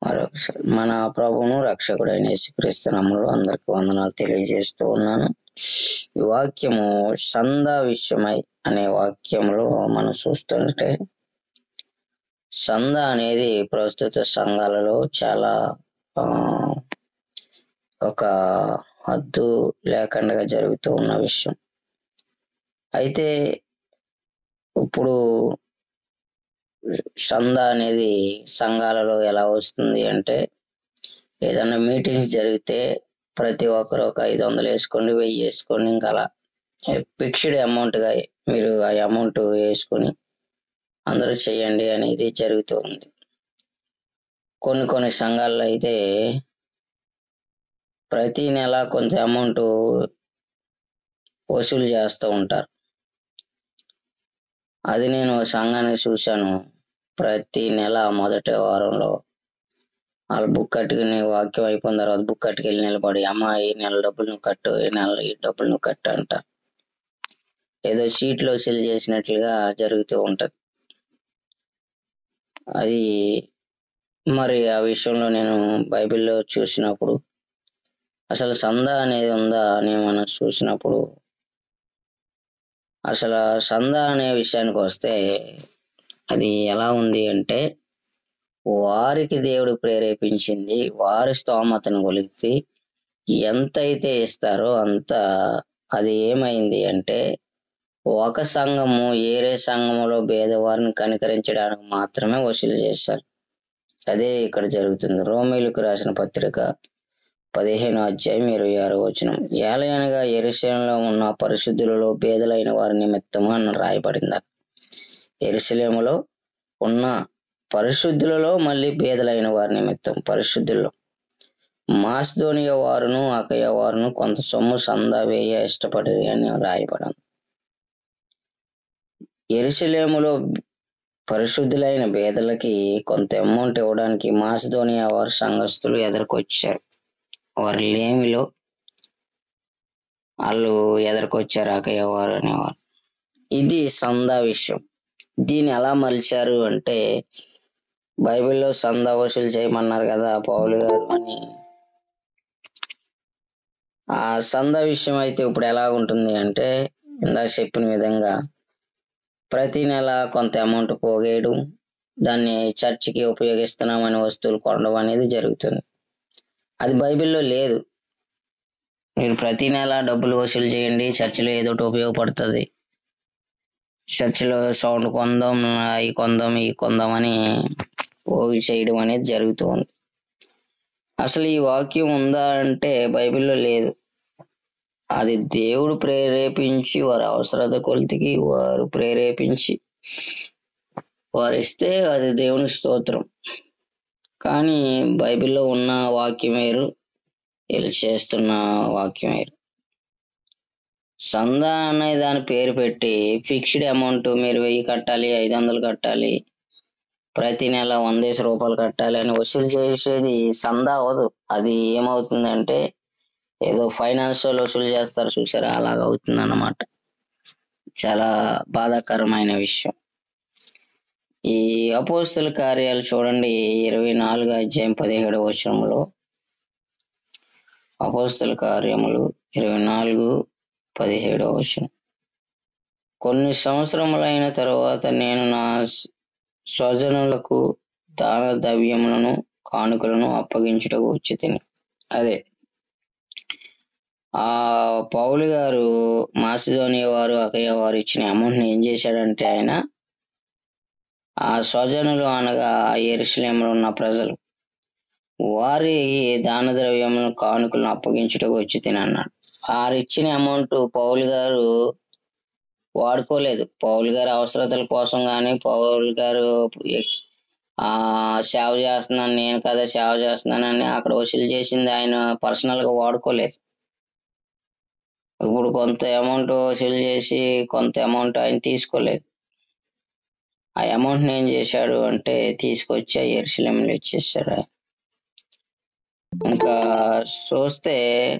మరొకసారి మన ప్రభువును రక్షకుడైన యేసుక్రీస్తునామంలో అందరికి వందనాలు తెలియజేస్తూ ఉన్నాను ఈ వాక్యము సందా విషయమై అనే వాక్యంలో మనం చూస్తుంటే సంద అనేది ప్రస్తుత సంఘాలలో చాలా ఆ, ఒక హద్దు లేకుండా జరుగుతూ ఉన్న విషయం అయితే ఇప్పుడు సంద అనేది సంఘాలలో ఎలా వస్తుంది అంటే ఏదైనా మీటింగ్స్ జరిగితే ప్రతి ఒక్కరు ఒక ఐదు వందలు వేసుకోండి వెయ్యి వేసుకోండి ఇంకా అలా ఫిక్స్డ్ అమౌంట్గా మీరు ఆ అమౌంట్ వేసుకొని అందరూ చేయండి అనేది జరుగుతూ ఉంది కొన్ని కొన్ని సంఘాల్లో అయితే ప్రతి నెల కొంత అమౌంట్ వసూలు చేస్తూ ఉంటారు అది నేను ఓ సంఘాన్ని చూశాను ప్రతి నెల మొదటి వారంలో వాళ్ళు బుక్ కట్టుకుని వాక్యం అయిపోయిన తర్వాత బుక్ కట్టుకెళ్ళి నిలబడి అమ్మ ఈ నెల డబ్బులు నువ్వు కట్టు ఈ నెల ఈ డబ్బులు నువ్వు కట్టు అంటారు ఏదో షీట్లో వసూలు చేసినట్లుగా జరుగుతూ ఉంటది అది మరి ఆ విషయంలో నేను బైబిల్లో చూసినప్పుడు అసలు సందా అనేది ఉందా అని మనం చూసినప్పుడు అసలు ఆ సందా అనే విషయానికి వస్తే అది ఎలా ఉంది అంటే వారికి దేవుడు ప్రేరేపించింది వారి స్తోమతను కొలిచి ఎంతైతే ఇస్తారో అంత అది ఏమైంది అంటే ఒక సంఘము ఏరే సంఘములో భేదవారిని కనికరించడానికి మాత్రమే వసూలు చేశారు అదే ఇక్కడ జరుగుతుంది రోమిలకు రాసిన పత్రిక పదిహేను అధ్యాయం ఇరవై ఆరు వచనం ఏలయనగా ఎరుశలంలో ఉన్న పరిశుద్ధులలో భేదలైన వారి నిమిత్తము అని రాయబడింది ఎరుశలేములో ఉన్న పరిశుద్ధులలో మళ్ళీ భేదలైన వారి నిమిత్తం పరిశుద్ధుల్లో మాస్దోనియ వారును అకయ వారును కొంత సొమ్ము సందా వేయ ఇష్టపడి అని రాయబడింది ఎరుసలేములో పరిశుద్ధులైన పేదలకి కొంత అమౌంట్ ఇవ్వడానికి మాసిదోనియా వారి సంఘస్థులు ఎదుర్కొచ్చారు వారి లేమిలో వాళ్ళు ఎదుర్కొచ్చారు అకయ్య వారు అనేవారు ఇది సందా విషయం దీన్ని ఎలా మలిచారు అంటే బైబిల్లో సందా వసూలు చేయమన్నారు కదా పౌలు గారు అని ఆ సందా విషయం అయితే ఇప్పుడు ఎలా ఉంటుంది అంటే ఇందాక చెప్పిన విధంగా ప్రతి నెల కొంత అమౌంట్ పోగేయడం దాన్ని చర్చికి ఉపయోగిస్తున్నామని వస్తువులు కొనడం అనేది జరుగుతుంది అది బైబిల్లో లేదు మీరు ప్రతి నెల డబ్బులు వసూలు చేయండి చర్చిలో ఏదో ఒకటి ఉపయోగపడుతుంది చర్చిలో సౌండ్ కొందాం అవి కొందాం ఈ కొందాం అని పోగు చేయడం అనేది జరుగుతూ ఉంది అసలు ఈ వాక్యం ఉందా అంటే బైబిల్లో లేదు అది దేవుడు ప్రేరేపించి వారి అవసరత కొలితికి వారు ప్రేరేపించి వారు ఇస్తే అది దేవుని స్తోత్రం కానీ బైబిల్లో ఉన్న వాక్యం వేరు వీళ్ళు చేస్తున్న వాక్యం వేరు సందా అనే దాని పేరు పెట్టి ఫిక్స్డ్ అమౌంట్ మీరు వెయ్యి కట్టాలి ఐదు వందలు కట్టాలి ప్రతి నెల వందేసి రూపాయలు కట్టాలి అని వసూలు చేసేది సందా అవ్వదు అది ఏమవుతుందంటే ఏదో ఫైనాన్స్ వాళ్ళు వసూలు చేస్తారు చూసారా అలాగ అవుతుంది అన్నమాట చాలా బాధాకరమైన విషయం ఈ అపోస్తుల కార్యాలు చూడండి ఇరవై నాలుగు అధ్యాయం పదిహేడవ వచనంలో అపోస్తుల కార్యములు ఇరవై నాలుగు పదిహేడవ వచనం కొన్ని సంవత్సరములైన తర్వాత నేను నా స్వజనులకు దాన ద్రవ్యములను కానుకలను అప్పగించుటకు వచ్చి తిని అదే ఆ పౌలు గారు మాసిదోనియా వారు అకయ్య వారు ఇచ్చిన అమౌంట్ని ఏం చేశాడంటే ఆయన ఆ స్వజనులు అనగా ఎరుసలేములో ఉన్న ప్రజలు వారి దాన ద్రవ్యములను కానుకలను అప్పగించుటకు వచ్చి తినన్నాడు వారు ఇచ్చిన అమౌంట్ పౌలు గారు వాడుకోలేదు పౌలు గారి అవసరతల కోసం కానీ పౌలు గారు ఎక్- ఆ సేవ చేస్తున్నాను నేను కదా సేవ చేస్తున్నానని అక్కడ వసూలు చేసింది ఆయన పర్సనల్ గా వాడుకోలేదు ఇప్పుడు కొంత అమౌంట్ వసూలు చేసి కొంత అమౌంట్ ఆయన తీసుకోలేదు ఆ అమౌంట్ ఏం చేశాడు అంటే తీసుకొచ్చి ఆ ఎరుసలేంలో ఇచ్చేసాడు ఆయన. ఇంకా చూస్తే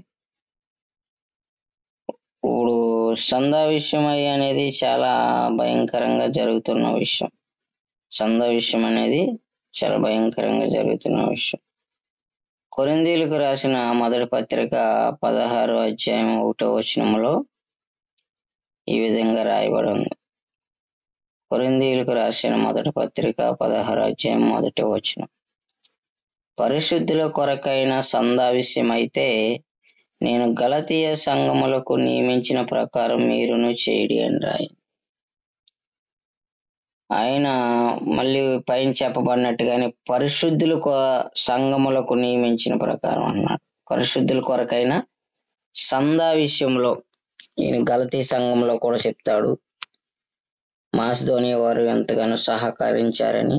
ఇప్పుడు సందా విషయం అయ్యి అనేది చాలా భయంకరంగా జరుగుతున్న విషయం సందా విషయం అనేది చాలా భయంకరంగా జరుగుతున్న విషయం కొరిందీలకు రాసిన మొదటి పత్రిక పదహారు అధ్యాయం ఒకటో వచనములో ఈ విధంగా రాయబడి ఉంది కొరిందీలకు రాసిన మొదటి పత్రిక పదహారు అధ్యాయం మొదటి వచనం పరిశుద్ధుల కొరకైన సందావిష్యమైతే నేను గలతీయ సంఘములకు నియమించిన ప్రకారం మీరును చేయడి అని రాయి ఆయన మళ్ళీ పైన చెప్పబడినట్టుగానే పరిశుద్ధుల కొ సంఘములకు నియమించిన ప్రకారం అన్నాడు పరిశుద్ధుల కొరకైన సందా విషయంలో ఈయన గలతీ సంఘంలో కూడా చెప్తాడు మాస్ధోని వారు ఎంతగానో సహకరించారని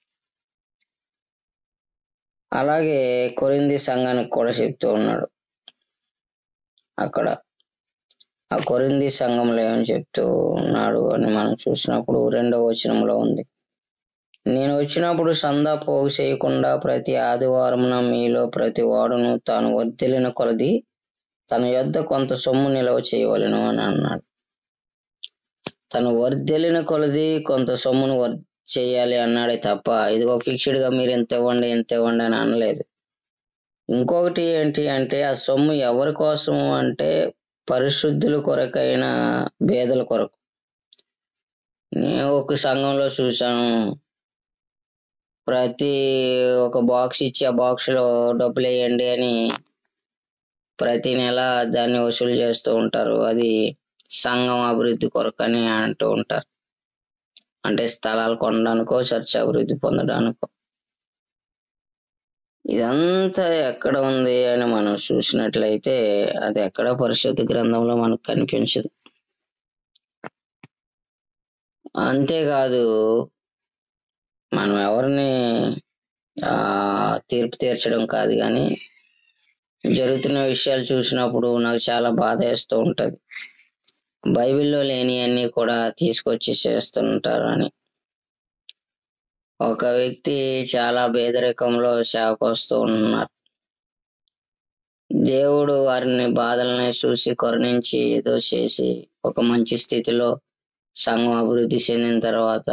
అలాగే కొరింది సంఘానికి కూడా చెప్తూ ఉన్నాడు అక్కడ ఆ కొరింది సంఘంలో ఏమని చెప్తూ ఉన్నాడు అని మనం చూసినప్పుడు రెండవ వచనంలో ఉంది నేను వచ్చినప్పుడు సందా పోగు చేయకుండా ప్రతి ఆదివారమున మీలో ప్రతి వాడును తాను వర్ధిల్లిన కొలది తన యొద్ద కొంత సొమ్ము నిల్వ చేయవలను అని అన్నాడు తను వర్ధిల్లిన కొలది కొంత సొమ్మును వర్ చేయాలి అన్నాడే తప్ప ఇదిగో ఫిక్స్డ్ గా మీరు ఎంత ఇవ్వండి ఎంత ఇవ్వండి అని అనలేదు ఇంకొకటి ఏంటి అంటే ఆ సొమ్ము ఎవరి కోసము అంటే పరిశుద్ధుల కొరకైన భేదల కొరకు నేను ఒక సంఘంలో చూశాను ప్రతి ఒక బాక్స్ ఇచ్చి ఆ బాక్స్ లో డబ్బులు వేయండి అని ప్రతి నెల దాన్ని వసూలు చేస్తూ ఉంటారు అది సంఘం అభివృద్ధి కొరకు అని అంటూ ఉంటారు అంటే స్థలాలు కొనడానికో చర్చ అభివృద్ధి పొందడానికో ఇదంతా ఎక్కడ ఉంది అని మనం చూసినట్లయితే అది ఎక్కడ పరిశుద్ధ గ్రంథంలో మనకు కనిపించదు అంతేకాదు మనం ఎవరిని ఆ తీర్పు తీర్చడం కాదు కానీ జరుగుతున్న విషయాలు చూసినప్పుడు నాకు చాలా బాధ వేస్తూ ఉంటది బైబిల్లో లేని అన్ని కూడా తీసుకొచ్చి చేస్తుంటారు అని ఒక వ్యక్తి చాలా పేదరికంలో సేవకు వస్తూ ఉన్నారు దేవుడు వారిని బాధల్ని చూసి కరుణించి ఏదో చేసి ఒక మంచి స్థితిలో సంఘం అభివృద్ధి చెందిన తర్వాత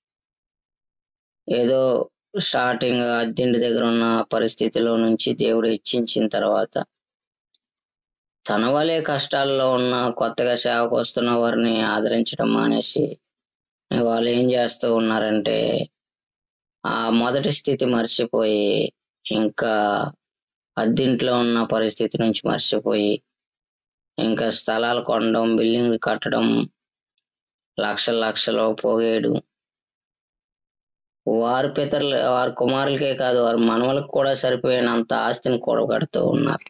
ఏదో స్టార్టింగ్ అద్దెంటి దగ్గర ఉన్న పరిస్థితిలో నుంచి దేవుడు ఇచ్చించిన తర్వాత తన వలే కష్టాల్లో ఉన్న కొత్తగా సేవకు వస్తున్న వారిని ఆదరించడం మానేసి వాళ్ళు ఏం చేస్తూ ఉన్నారంటే ఆ మొదటి స్థితి మర్చిపోయి ఇంకా అద్దింట్లో ఉన్న పరిస్థితి నుంచి మర్చిపోయి ఇంకా స్థలాలు కొనడం బిల్డింగ్లు కట్టడం లక్షల లక్షలు పోగేయడం వారి పితరులు వారి కుమారులకే కాదు వారి మనవలకు కూడా సరిపోయినంత ఆస్తిని కూడగడుతూ ఉన్నారు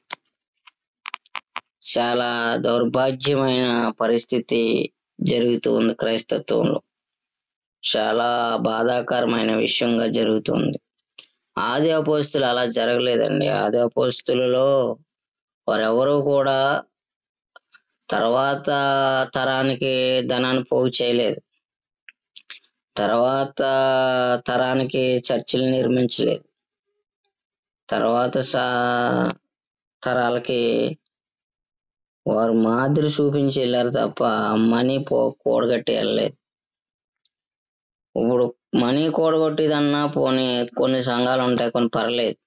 చాలా దౌర్భాగ్యమైన పరిస్థితి జరుగుతూ ఉంది క్రైస్తత్వంలో చాలా బాధాకరమైన విషయంగా జరుగుతుంది ఆది అపోస్తులు అలా జరగలేదండి ఆది అపోస్తులలో వారెవరూ కూడా తర్వాత తరానికి ధనాన్ని పోగు చేయలేదు తర్వాత తరానికి చర్చిలు నిర్మించలేదు తర్వాత సా తరాలకి వారు మాదిరి చూపించి వెళ్ళారు తప్ప మనీ పో కూడగట్టి వెళ్ళలేదు ఇప్పుడు మనీ కూడగొట్టిదన్నా పోనీ కొన్ని సంఘాలు ఉంటాయి కొన్ని పర్లేదు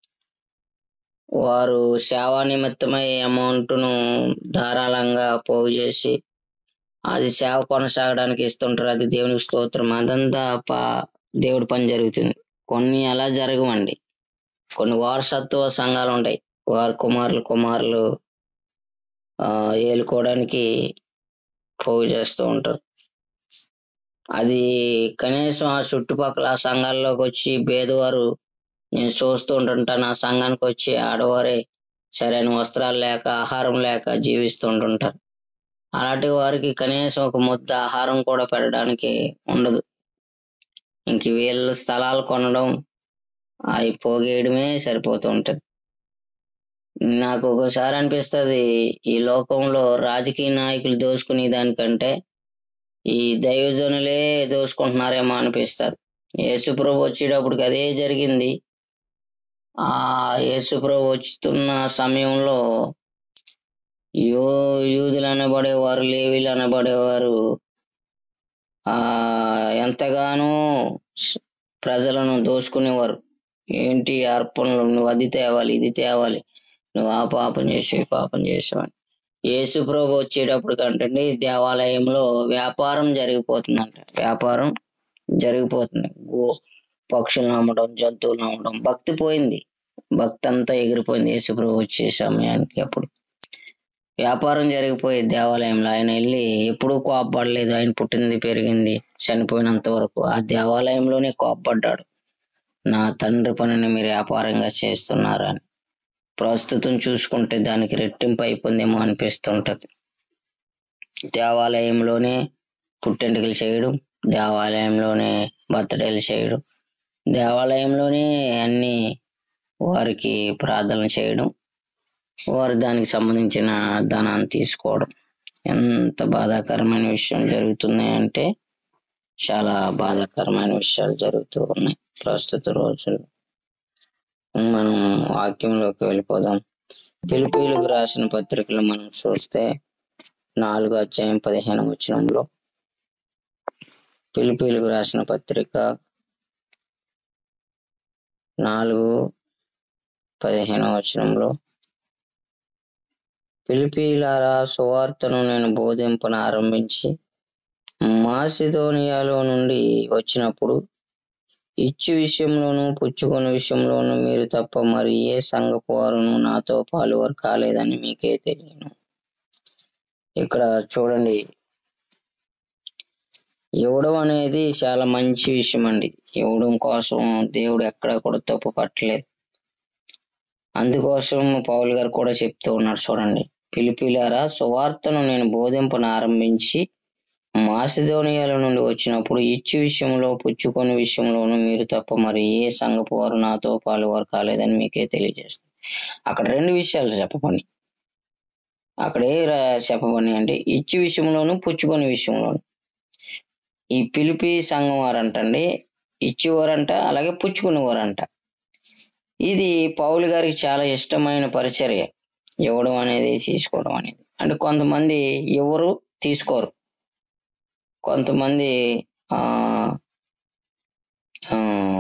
వారు సేవా నిమిత్తమై అమౌంట్ను ధారాళంగా పోగు చేసి అది సేవ కొనసాగడానికి ఇస్తుంటారు అది దేవునికి స్తోత్రం అదంతా పా దేవుడి పని జరుగుతుంది కొన్ని అలా జరగవండి కొన్ని వారసత్వ సంఘాలు ఉంటాయి వారి కుమారులు కుమారులు ఆ, ఏలుకోవడానికి పోగు చేస్తూ ఉంటారు అది కనీసం ఆ చుట్టుపక్కల ఆ సంఘాల్లోకి వచ్చి పేదవారు నేను చూస్తూ ఉంటుంటాను ఆ సంఘానికి వచ్చి ఆడవారే సరైన వస్త్రాలు లేక ఆహారం లేక జీవిస్తుంటుంటారు అలాంటి వారికి కనీసం ఒక ముద్ద ఆహారం కూడా పెట్టడానికి ఉండదు ఇంక వీళ్ళు స్థలాలు కొనడం అవి పోగేయడమే సరిపోతూ ఉంటది నాకు ఒకసారి అనిపిస్తుంది ఈ లోకంలో రాజకీయ నాయకులు దోచుకునే దానికంటే ఈ దైవజనులే దోచుకుంటున్నారేమో అనిపిస్తుంది యేసుప్రభు వచ్చేటప్పటికి అదే జరిగింది ఆ యేసుప్రభు వస్తున్న సమయంలో యో యూదులు అనబడేవారు లేవీలు అనబడేవారు ఆ ఎంతగానో స- ప్రజలను దోసుకునేవారు ఏంటి అర్పణలు నువ్వు అది తేవాలి ఇది తేవాలి నువ్వు ఆ పాపం చేసి ఈ పాపం చేసావని యేసు ప్రభు వచ్చేటప్పుడు కంటే దేవాలయంలో వ్యాపారం జరిగిపోతుందంట వ్యాపారం జరిగిపోతుంది గో పక్షులను అమ్మడం జంతువులను అమ్మడం భక్తి పోయింది భక్తి అంతా ఎగిరిపోయింది యేసు ప్రభు వచ్చే సమయానికి అప్పుడు వ్యాపారం జరిగిపోయి దేవాలయంలో ఆయన వెళ్ళి ఎప్పుడూ కోపపడలేదు ఆయన పుట్టింది పెరిగింది చనిపోయినంత వరకు ఆ దేవాలయంలోనే కోపపడ్డాడు నా తండ్రి పనిని మీరు వ్యాపారంగా చేస్తున్నారని ప్రస్తుతం చూసుకుంటే దానికి రెట్టింపు అయిపోయిందేమో అనిపిస్తుంటది దేవాలయంలోనే పుట్టెంటుకలు చేయడం దేవాలయంలోనే బర్త్డేలు చేయడం దేవాలయంలోనే అన్ని వారికి ప్రార్థనలు చేయడం వారు దానికి సంబంధించిన ధనాన్ని తీసుకోవడం ఎంత బాధాకరమైన విషయం జరుగుతున్నాయి అంటే చాలా బాధాకరమైన విషయాలు జరుగుతూ ఉన్నాయి ప్రస్తుత రోజుల్లో మనం వాక్యంలోకి వెళ్ళిపోదాం పిలుపులకు రాసిన పత్రికలు మనం చూస్తే నాలుగు అధ్యాయం పదిహేను వచనంలో పిలుపులకు రాసిన పత్రిక నాలుగు పదిహేను వచనంలో పిలిపిలారా సువార్తను నేను బోధింపను ఆరంభించి మాసిదోనియాలో నుండి వచ్చినప్పుడు ఇచ్చు విషయంలోనూ పుచ్చుకొని విషయంలోనూ మీరు తప్ప మరి ఏ సంఘపు వారును నాతో పాలువారు కాలేదని మీకే తెలియను ఇక్కడ చూడండి ఇవ్వడం అనేది చాలా మంచి విషయం అండి ఇవ్వడం కోసం దేవుడు ఎక్కడ కూడా తప్పు పట్టలేదు అందుకోసం పౌల్ గారు కూడా చెప్తూ ఉన్నారు చూడండి పిలిపిలారా సువార్తను నేను బోధింపను ఆరంభించి మాసిదోనియాల నుండి వచ్చినప్పుడు ఇచ్చి విషయంలో పుచ్చుకొని విషయంలోనూ మీరు తప్ప మరి ఏ సంఘపు వారు నాతో పాలువారు కాలేదని మీకే తెలియజేస్తుంది అక్కడ రెండు విషయాలు చెప్పమని అక్కడ ఏ రా- చెప్పమని అంటే ఇచ్చి విషయంలోను పుచ్చుకొని విషయంలోను ఈ పిలిపి సంఘం వారంటండి ఇచ్చేవారంట అలాగే పుచ్చుకునేవారంట ఇది పౌలు గారికి చాలా ఇష్టమైన పరిచర్య ఇవ్వడం అనేది తీసుకోవడం అనేది అంటే కొంతమంది ఎవరు తీసుకోరు కొంతమంది ఆ ఆ,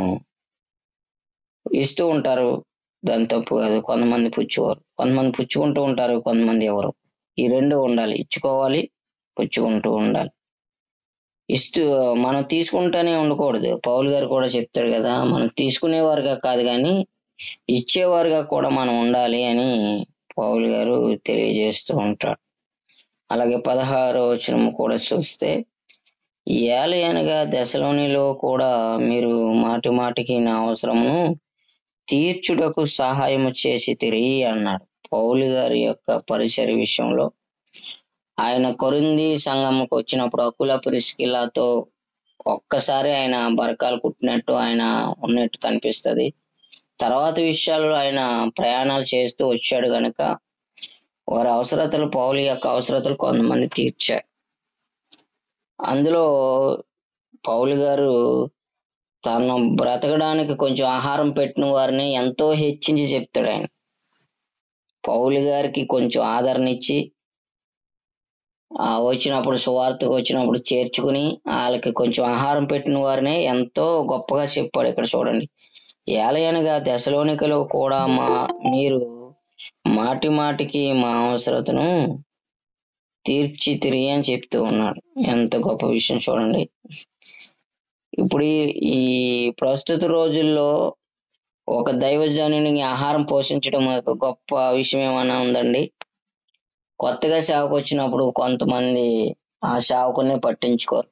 ఇస్తూ ఉంటారు దాని తప్పు కాదు కొంతమంది పుచ్చుకోరు కొంతమంది పుచ్చుకుంటూ ఉంటారు కొంతమంది ఎవరు ఈ రెండు ఉండాలి ఇచ్చుకోవాలి పుచ్చుకుంటూ ఉండాలి ఇస్తూ మనం తీసుకుంటానే ఉండకూడదు పౌల్ గారు కూడా చెప్తాడు కదా మనం తీసుకునేవారుగా కాదు కానీ ఇచ్చేవారుగా కూడా మనం ఉండాలి అని పౌల్ గారు తెలియజేస్తూ ఉంటాడు అలాగే పదహారో వచనం కూడా చూస్తే ఏలయనగా దశలోనిలో కూడా మీరు మాటి మాటికి నా అవసరమును తీర్చుటకు సహాయము చేసి తిరిగి అన్నాడు పౌలు గారి యొక్క పరిచయ విషయంలో ఆయన కొరింది సంఘంకి వచ్చినప్పుడు అకుల ప్రిస్కిలాతో ఒక్కసారి ఆయన బరకాలు కుట్టినట్టు ఆయన ఉన్నట్టు కనిపిస్తది తర్వాత విషయాల్లో ఆయన ప్రయాణాలు చేస్తూ వచ్చాడు గనుక వారి అవసరతలు పౌలు యొక్క అవసరతలు కొంతమంది తీర్చారు అందులో పౌలు గారు తను బ్రతకడానికి కొంచెం ఆహారం పెట్టిన వారిని ఎంతో హెచ్చించి చెప్తాడు ఆయన పౌలు గారికి కొంచెం ఆదరణ ఇచ్చి ఆ వచ్చినప్పుడు సువార్తకు వచ్చినప్పుడు చేర్చుకుని వాళ్ళకి కొంచెం ఆహారం పెట్టిన వారిని ఎంతో గొప్పగా చెప్పాడు ఇక్కడ చూడండి ఏలయనగా దశలోనికలో కూడా మా మీరు మాటి మాటికి మా అవసరతను తీర్చి తిరిగి అని చెప్తూ ఉన్నాడు ఎంత గొప్ప విషయం చూడండి ఇప్పుడు ఈ- ఈ ప్రస్తుత రోజుల్లో ఒక దైవజనునికి ఆహారం పోషించడం ఒక గొప్ప విషయం ఏమైనా ఉందండి కొత్తగా సేవకు వచ్చినప్పుడు కొంతమంది ఆ సేవకుని పట్టించుకోరు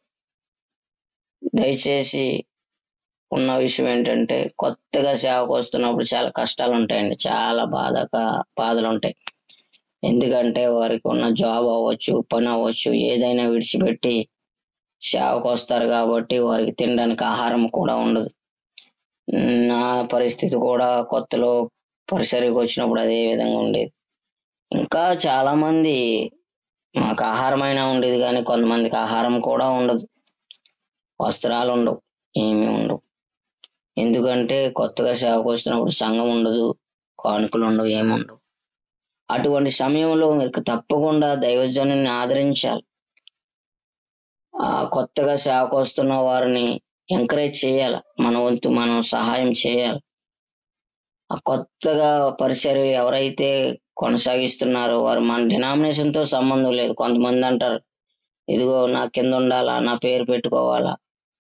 దయచేసి ఉన్న విషయం ఏంటంటే కొత్తగా సేవకు వస్తున్నప్పుడు చాలా కష్టాలు ఉంటాయండి చాలా బాధక బాధలు ఉంటాయి ఎందుకంటే వారికి ఉన్న జాబ్ అవ్వచ్చు పని అవ్వచ్చు ఏదైనా విడిచిపెట్టి సేవకు వస్తారు కాబట్టి వారికి తినడానికి ఆహారం కూడా ఉండదు నా పరిస్థితి కూడా కొత్తలో పరిసరికి వచ్చినప్పుడు అదే విధంగా ఉండేది ఇంకా చాలా మంది మాకు ఆహారం అయినా ఉండేది కానీ కొంతమందికి ఆహారం కూడా ఉండదు వస్త్రాలు ఉండవు ఏమీ ఉండవు ఎందుకంటే కొత్తగా సేవకు వచ్చినప్పుడు సంఘం ఉండదు కానుకలు ఉండవు ఏమి ఉండవు అటువంటి సమయంలో మీరు తప్పకుండా దైవజనుని ఆదరించాలి ఆ కొత్తగా సేవకు వస్తున్న వారిని ఎంకరేజ్ చేయాలి మన వంతు మనం సహాయం చేయాలి ఆ కొత్తగా పరిచర్య ఎవరైతే కొనసాగిస్తున్నారో వారు మన డినామినేషన్ తో సంబంధం లేదు కొంతమంది అంటారు ఇదిగో నా కింద ఉండాలా నా పేరు పెట్టుకోవాలా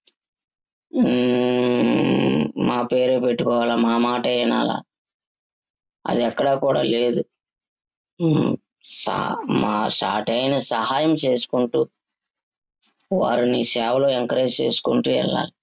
మ్మ్, మా పేరే పెట్టుకోవాలా మా మాట వినాలా అది ఎక్కడా కూడా లేదు మ్మ్, సా- మా సాటైన సహాయం చేసుకుంటూ వారిని సేవలో ఎంకరేజ్ చేసుకుంటూ వెళ్ళాలి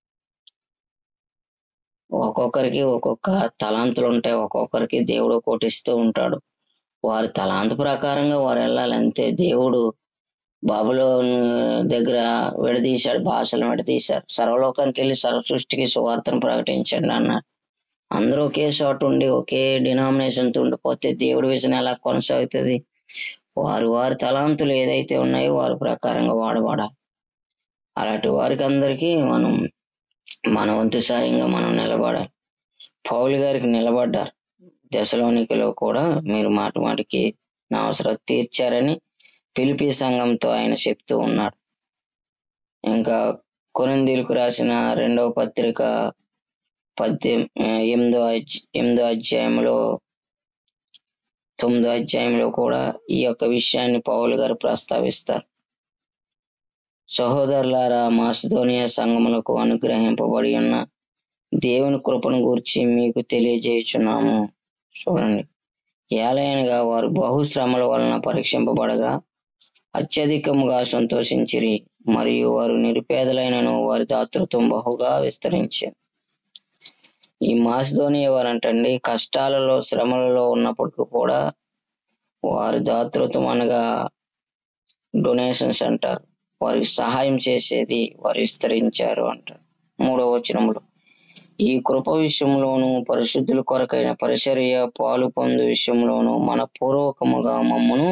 ఒక్కొక్కరికి ఒక్కొక్క తలాంతులు ఉంటాయి ఒక్కొక్కరికి దేవుడు కోటిస్తూ ఉంటాడు వారి తలాంత ప్రకారంగా వారు వెళ్ళాలి అంతే దేవుడు బాబులో దగ్గర విడదీశాడు భాషలను విడదీశారు సర్వలోకానికి వెళ్ళి సర్వ సృష్టికి సువార్తను ప్రకటించండి అన్నారు అందరూ ఒకే చోట ఉండి ఒకే డినామినేషన్ తో ఉండిపోతే దేవుడి విజయం ఎలా కొనసాగుతుంది వారి వారి తలాంతులు ఏదైతే ఉన్నాయో వారి ప్రకారంగా వాడబడాలి అలాంటి వారికి అందరికీ మనం మన వంతు సాయంగా మనం నిలబడాలి పౌలు గారికి నిలబడ్డారు దశలోనికిలో కూడా మీరు మాట మాటికి నా అవసరం తీర్చారని పిలిపి సంఘంతో ఆయన చెప్తూ ఉన్నాడు ఇంకా కొరిందీలకు రాసిన రెండవ పత్రిక పద్దెం ఆ, ఎనిమిదో అధ్య- ఎనిమిదో అధ్యాయంలో తొమ్మిదో అధ్యాయంలో కూడా ఈ యొక్క విషయాన్ని పౌలు గారు ప్రస్తావిస్తారు సహోదరులారా మాసిదోనియా సంఘములకు అనుగ్రహింపబడి ఉన్న దేవుని కృపను గురించి మీకు తెలియజేయుచున్నాము చూడండి ఏలయనగా వారు బహుశ్రమల వలన పరీక్షింపబడగా అత్యధికముగా సంతోషించిరి మరియు వారు నిరుపేదలైనను వారి దాతృత్వం బహుగా విస్తరించింది ఈ మాసిదోనియా వారంటండి కష్టాలలో శ్రమలలో ఉన్నప్పటికీ కూడా వారి దాతృత్వం అనగా డొనేషన్స్ అంటారు వారికి సహాయం చేసేది వారు విస్తరించారు అంటారు మూడవ వచనములు ఈ కృప విషయంలోను పరిశుద్ధుల కొరకైన పరిచర్య పాలు పొందు విషయంలోను మన పూర్వకముగా మమ్మను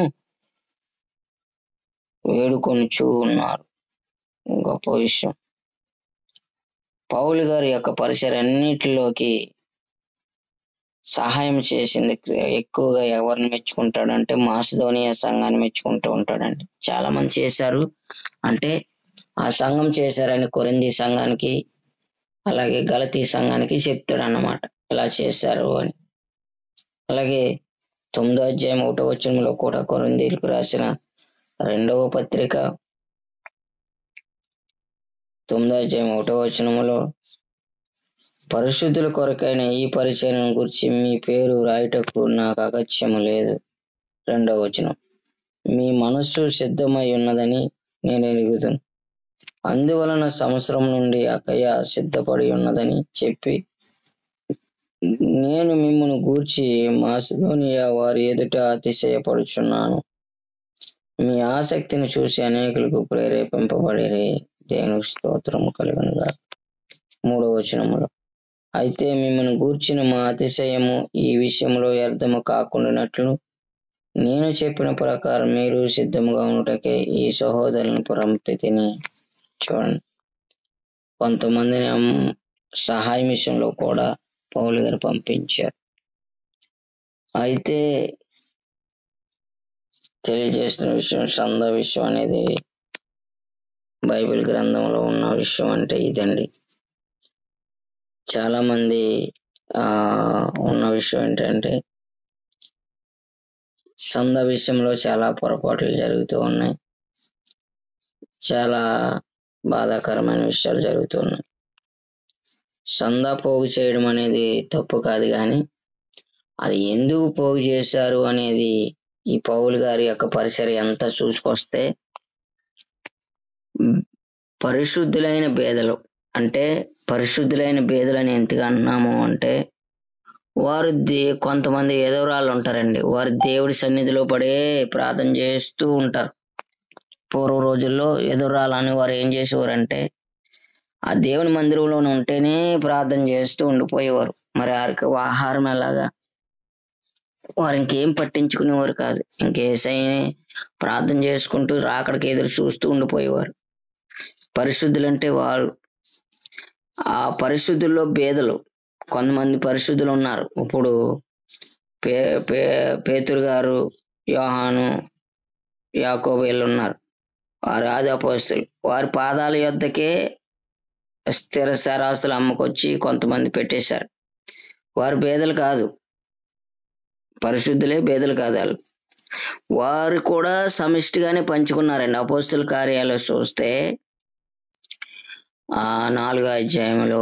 వేడుకొనుచూ ఉన్నారు గొప్ప విషయం పౌలు గారి యొక్క పరిసర అన్నిటిలోకి సహాయం చేసింది ఎక్కువగా ఎవరిని మెచ్చుకుంటాడంటే మాసిదోనియా సంఘాన్ని మెచ్చుకుంటూ ఉంటాడండి చాలా మంది చేశారు అంటే ఆ సంఘం చేశారని కొరింది సంఘానికి అలాగే గలతీ సంఘానికి చెప్తాడు అన్నమాట ఇలా చేశారు అని అలాగే తొమ్మిదో అధ్యాయం ఒకటో వచనంలో కూడా కొరిందీలకు రాసిన రెండవ పత్రిక తొమ్మిదో అధ్యాయం ఒకటో వచనములో పరిశుద్ధుల కొరకైన ఈ పరిచయం గురించి మీ పేరు రాయటకు నాకు అగత్యము లేదు రెండవ వచనం మీ మనస్సు సిద్ధమై ఉన్నదని నేను ఎరుగుతాను అందువలన సంవత్సరం నుండి అకయ సిద్ధపడి ఉన్నదని చెప్పి నేను మిమ్మల్ని గూర్చి మాసిదోనియా వారి ఎదుట అతిశయపడుచున్నాను మీ ఆసక్తిని చూసి అనేకులకు ప్రేరేపింపబడిరి దేవునికి స్తోత్రము కలుగునుగా మూడవ వచనములో అయితే మిమ్మల్ని గూర్చిన మా అతిశయము ఈ విషయంలో వ్యర్థము కాకుండానట్లు నేను చెప్పిన ప్రకారం మీరు సిద్ధముగా ఉండుటకే ఈ సహోదరులను పంపితిని చూడండి కొంతమందిని అమ్- సహాయం విషయంలో కూడా పౌలు గారు పంపించారు అయితే తెలియజేస్తున్న విషయం సంద విషయం అనేది బైబిల్ గ్రంథంలో ఉన్న విషయం అంటే ఇదండి చాలా మంది ఆ ఉన్న విషయం ఏంటంటే సంద విషయంలో చాలా పొరపాట్లు జరుగుతూ ఉన్నాయి చాలా బాధాకరమైన విషయాలు జరుగుతున్నాయి సందా పోగు చేయడం అనేది తప్పు కాదు కానీ అది ఎందుకు పోగు చేశారు అనేది ఈ పౌలు గారి యొక్క పరిసర ఎంత చూసుకొస్తే ఉమ్, పరిశుద్ధులైన బేదలు అంటే పరిశుద్ధులైన బేదలని ఎందుకు అంటున్నాము అంటే వారు దే కొంతమంది ఎదవరాళ్ళు ఉంటారండి వారు దేవుడి సన్నిధిలో పడే ప్రార్థన చేస్తూ ఉంటారు పూర్వ రోజుల్లో ఎదురాలని వారు ఏం చేసేవారంటే ఆ దేవుని మందిరంలో ఉంటేనే ప్రార్థన చేస్తూ ఉండిపోయేవారు మరి వారికి ఆహారం ఎలాగా వారు ఇంకేం పట్టించుకునేవారు కాదు ఇంకేసైనా ప్రార్థన చేసుకుంటూ రాకడికి ఎదురు చూస్తూ ఉండిపోయేవారు పరిశుద్ధులంటే వారు ఆ పరిశుద్ధుల్లో భేదలు కొంతమంది పరిశుద్ధులు ఉన్నారు ఇప్పుడు పే పే పేతురు గారు యోహాను యాకోబు వీళ్ళు ఉన్నారు వారు ఆది అపోస్తులు వారి పాదాల యొద్దకే స్థిర స్థిరాస్తులు అమ్ముకొచ్చి కొంతమంది పెట్టేశారు వారు పేదలు కాదు పరిశుద్ధులే పేదలు కాదు వాళ్ళు వారు కూడా సమిష్టిగానే పంచుకున్నారండి అపోస్తుల కార్యాలు చూస్తే ఆ నాలుగో అధ్యాయంలో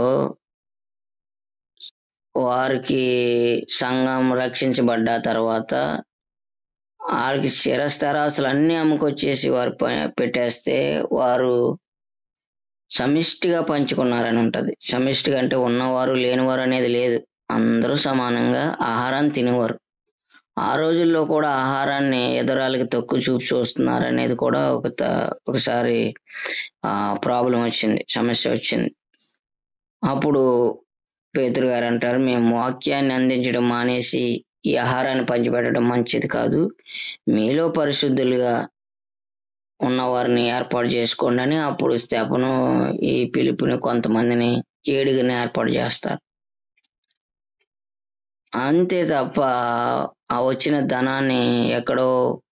వారికి సంఘం రక్షించబడ్డ తర్వాత వారికి చిరస్థరాస్తులు అన్నీ అమ్ముకొచ్చేసి వారు ప- పెట్టేస్తే వారు సమిష్టిగా పంచుకున్నారని ఉంటది సమిష్టిగా అంటే ఉన్నవారు లేనివారు అనేది లేదు అందరూ సమానంగా ఆహారాన్ని తినేవారు ఆ రోజుల్లో కూడా ఆహారాన్ని ఎదురాలకి తక్కువ చూపు చూస్తున్నారు అనేది కూడా ఒక త- ఒకసారి ఆ ప్రాబ్లం వచ్చింది సమస్య వచ్చింది అప్పుడు పేతురు గారు అంటారు మేము వాక్యాన్ని అందించడం మానేసి ఈ ఆహారాన్ని పంచిపెట్టడం మంచిది కాదు మీలో పరిశుద్ధులుగా ఉన్నవారిని ఏర్పాటు చేసుకోండి అని అప్పుడు స్తెపను ఈ పిలుపుని కొంతమందిని ఏడుగుని ఏర్పాటు చేస్తారు అంతే తప్ప ఆ వచ్చిన ధనాన్ని ఎక్కడో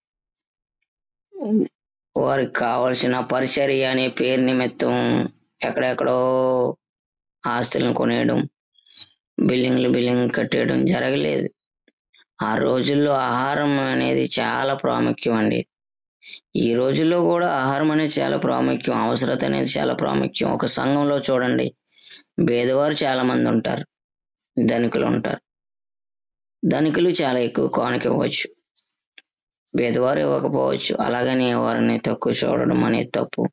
వారికి కావలసిన పరిచర్య అనే పేరు నిమిత్తం ఎక్కడెక్కడో ఆస్తులను కొనేయడం బిల్డింగ్లు బిల్డింగ్ కట్టేయడం జరగలేదు ఆ రోజుల్లో ఆహారం అనేది చాలా ప్రాముఖ్యం అండి ఈ రోజుల్లో కూడా ఆహారం అనేది చాలా ప్రాముఖ్యం అవసరత అనేది చాలా ప్రాముఖ్యం ఒక సంఘంలో చూడండి పేదవారు చాలా మంది ఉంటారు ధనికులు ఉంటారు ధనికులు చాలా ఎక్కువ కానుక ఇవ్వచ్చు పేదవారు ఇవ్వకపోవచ్చు అలాగని వారిని తక్కువ చూడడం అనేది తప్పు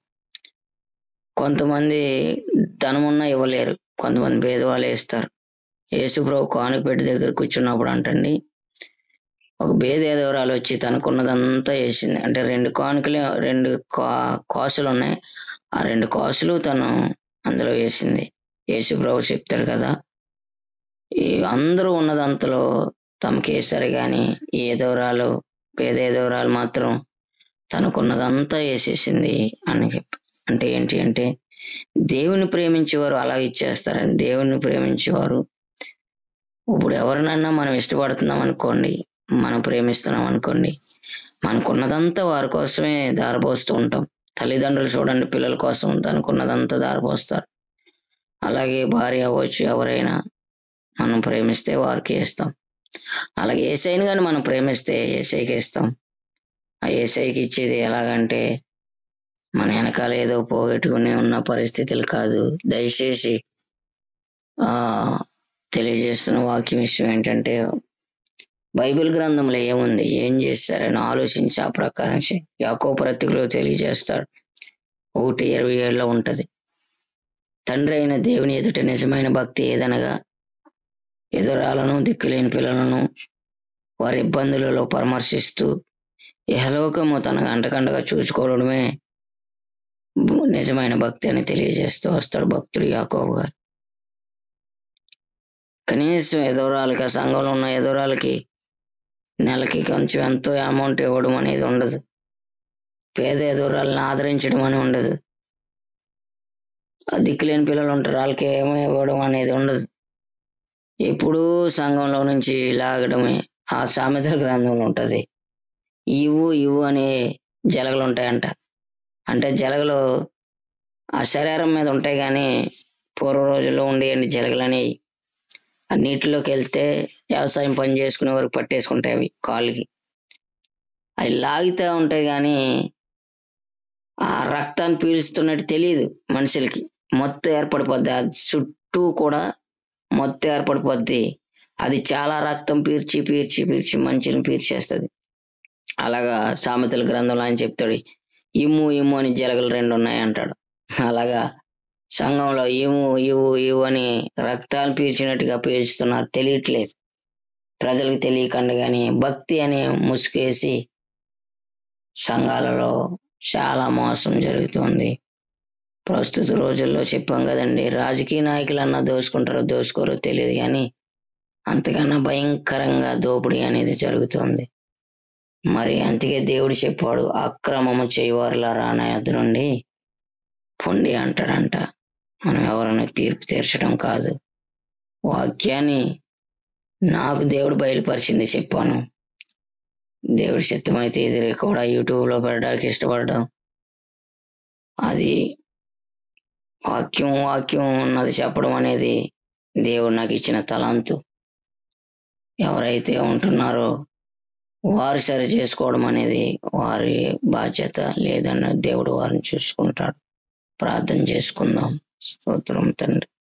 కొంతమంది ధనమున్నా ఇవ్వలేరు కొంతమంది పేదవాళ్ళే ఇస్తారు యేసుప్రభు కానుక పెట్టి దగ్గర కూర్చున్నప్పుడు అంటండి ఒక బేదేదవరాలు వచ్చి తనకున్నదంతా వేసింది అంటే రెండు కానుకలు రెండు కా కాసులు ఉన్నాయి ఆ రెండు కాసులు తను అందులో వేసింది యేసుప్రభు చెప్తాడు కదా ఈ అందరూ ఉన్నదంతలో తమకి వేశారు కానీ ఈ ఎదవరాలు పేద ఎదవరాలు మాత్రం తనకున్నదంతా వేసేసింది అని చెప్పి అంటే ఏంటి అంటే దేవుని ప్రేమించేవారు అలా ఇచ్చేస్తారని దేవుని ప్రేమించేవారు ఇప్పుడు ఎవరినైనా మనం ఇష్టపడుతున్నాం అనుకోండి మనం ప్రేమిస్తున్నాం అనుకోండి మనకున్నదంతా వారి కోసమే దారపోస్తూ ఉంటాం తల్లిదండ్రులు చూడండి పిల్లల కోసం తనకున్నదంతా దారపోస్తారు అలాగే భార్య అవ్వచ్చు ఎవరైనా మనం ప్రేమిస్తే వారికి ఇస్తాం అలాగే ఏసైని కానీ మనం ప్రేమిస్తే ఏసైకి ఇస్తాం ఆ ఏసైకి ఇచ్చేది ఎలాగంటే మన వెనకాల ఏదో పోగొట్టుకుని ఉన్న పరిస్థితులు కాదు దయచేసి ఆ తెలియజేస్తున్న వాక్యం విషయం ఏంటంటే బైబిల్ గ్రంథంలో ఏముంది ఏం చేస్తారని ఆలోచించి ఆ ప్రకారం చే- యాకో ప్రతికలో తెలియజేస్తాడు ఒకటి ఇరవై ఏడులో ఉంటది తండ్రి అయిన దేవుని ఎదుట నిజమైన భక్తి ఏదనగా ఎదురాలను దిక్కులేని పిల్లలను వారి ఇబ్బందులలో పరామర్శిస్తూ ఇహలోకము తన అంటకండగా చూసుకోవడమే నిజమైన భక్తి అని తెలియజేస్తూ వస్తాడు భక్తుడు యాకోబు గారు కనీసం ఎదురాలకి ఆ సంఘంలో ఉన్న ఎదురాలకి నెలకి కొంచెం ఎంతో అమౌంట్ ఇవ్వడం అనేది ఉండదు పేద ఎదురాలను ఆదరించడం అని ఉండదు ఆ దిక్కులేని పిల్లలు ఉంటారు వాళ్ళకి ఏమో ఇవ్వడం అనేది ఉండదు ఎప్పుడూ సంఘంలో నుంచి లాగడమే ఆ సామెతల గ్రంథంలో ఉంటుంది ఇవ్వు ఇవ్వు అనే జలగలు ఉంటాయంట అంటే జలగలు ఆ శరీరం మీద ఉంటాయి కానీ పూర్వ రోజుల్లో ఉండే జలగలు అనేవి ఆ నీటిలోకి వెళ్తే వ్యవసాయం పని చేసుకునే వరకు పట్టేసుకుంటాయి అవి కాళ్ళకి అవి లాగితే ఉంటాయి కానీ ఆ రక్తాన్ని పీలుస్తున్నట్టు తెలియదు మనుషులకి మొత్తం ఏర్పడిపోద్ది అది చుట్టూ కూడా మొత్తం ఏర్పడిపోద్ది అది చాలా రక్తం పీల్చి పీల్చి పీల్చి మంచిని పీల్చేస్తుంది అలాగా సామెతల గ్రంథంలో ఆయన చెప్తాడు ఇమ్ము ఇమ్ము అని జలగలు రెండు ఉన్నాయి అంటాడు అలాగా సంఘంలో ఇము ఇవు ఇవు అని రక్తాలు పీల్చినట్టుగా పీల్చుతున్నారు తెలియట్లేదు ప్రజలకు తెలియకుండా కానీ భక్తి అనే ముసుగేసి సంఘాలలో చాలా మోసం జరుగుతుంది ప్రస్తుత రోజుల్లో చెప్పాం కదండి రాజకీయ నాయకులన్నా దోచుకుంటారో దోచుకోరో తెలియదు కానీ అంతకన్నా భయంకరంగా దోపిడీ అనేది జరుగుతుంది మరి అందుకే దేవుడు చెప్పాడు అక్రమము చేయవారులారా నా యొద్ద నుండి పొండి అంటాడంట మనం ఎవరైనా తీర్పు తీర్చడం కాదు వాక్యాన్ని నాకు దేవుడు బయలుపరిచింది చెప్పాను దేవుడి చిత్తమైతే ఇది కూడా యూట్యూబ్లో పెట్టడానికి ఇష్టపడ్డాం అది వాక్యం వాక్యం అన్నది చెప్పడం అనేది దేవుడు నాకు ఇచ్చిన తలాంతు ఎవరైతే ఉంటున్నారో వారు సరి చేసుకోవడం అనేది వారి బాధ్యత లేదన్న దేవుడు వారిని చూసుకుంటాడు ప్రార్థన చేసుకుందాం స్తోత్రం తండ్రి